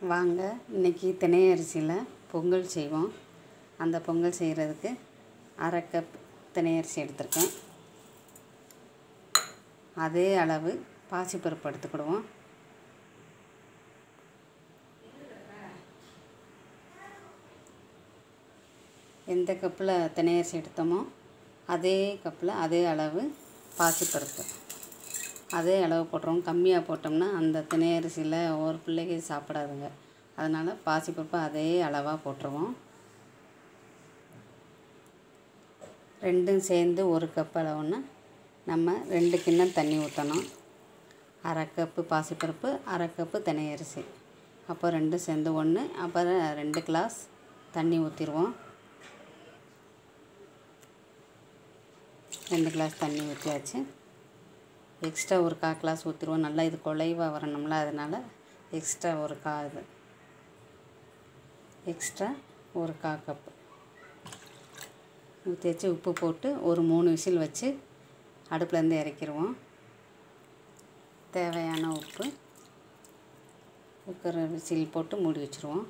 வாங்க இன்றைக்கி தினை அரிசியில் பொங்கல் செய்வோம் அந்த பொங்கல் செய்கிறதுக்கு அரை கப் தினை அரிசி எடுத்திருக்கேன் அதே அளவு பாசிப்பருப்பு எடுத்துக்கிடுவோம் எந்த கப்பில் தினை அரிசி எடுத்தோமோ அதே கப்பில் அதே அளவு பாசிப்பருப்பு அதே அளவு போட்டுருவோம் கம்மியாக போட்டோம்னா அந்த தினை அரிசியில் ஒரு பிள்ளைக்கு சாப்பிடாதுங்க அதனால் பாசிப்பருப்பு அதே அளவாக போட்டுருவோம் ரெண்டும் சேர்ந்து ஒரு கப் அளவுன்னா நம்ம ரெண்டு கிண்ணம் தண்ணி ஊற்றணும் அரை கப்பு பாசிப்பருப்பு அரை கப்பு தினை அரிசி அப்போ ரெண்டும் சேர்ந்து ஒன்று அப்புறம் ரெண்டு கிளாஸ் தண்ணி ஊற்றிடுவோம் ரெண்டு கிளாஸ் தண்ணி ஊற்றியாச்சு எக்ஸ்ட்ரா ஒரு கால் கிளாஸ் ஊற்றிடுவோம் நல்லா இது குலைவாக வரணும்ல அதனால் எக்ஸ்ட்ரா ஒரு கா இது எக்ஸ்ட்ரா ஒரு கா கப்பு ஊற்றி வச்சு உப்பு போட்டு ஒரு மூணு விசில் வச்சு அடுப்புலேருந்து இறக்கிடுவோம் தேவையான உப்பு குக்கர் விசில் போட்டு மூடி வச்சுருவோம்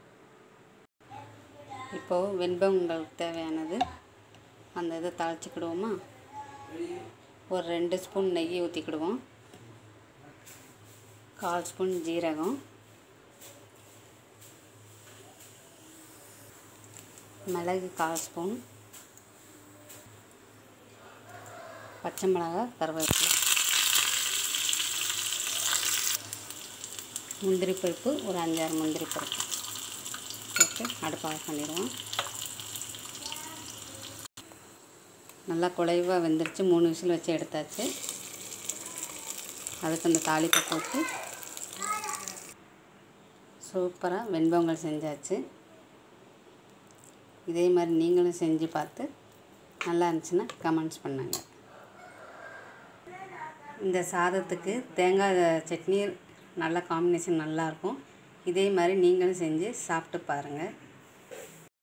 இப்போது வெண்பொங்கலுக்கு தேவையானது அந்த இதை தாளிச்சிக்கிடுவோமா ஒரு ரெண்டு ஸ்பூன் நெய் ஊற்றிக்கிடுவோம் கால் ஸ்பூன் ஜீரகம் மிளகு கால் ஸ்பூன் பச்சை மிளகா கருவேப்பிலை முந்திரி பருப்பு ஒரு அஞ்சாறு முந்திரி பருப்பு போட்டு அடுப்பு ஆஃப் பண்ணிடுவோம் நல்லா குலைவாக வெந்துருச்சு மூணு விசில் வச்சு எடுத்தாச்சு அதுக்கு அந்த தாளிப்பை போட்டு சூப்பராக வெண்பொங்கல் செஞ்சாச்சு இதே மாதிரி நீங்களும் செஞ்சு பார்த்து நல்லா இருந்துச்சுன்னா கமெண்ட்ஸ் பண்ணுங்க இந்த சாதத்துக்கு தேங்காய் சட்னி நல்ல காம்பினேஷன் நல்லாயிருக்கும் இதே மாதிரி நீங்களும் செஞ்சு சாப்பிட்டு பாருங்கள்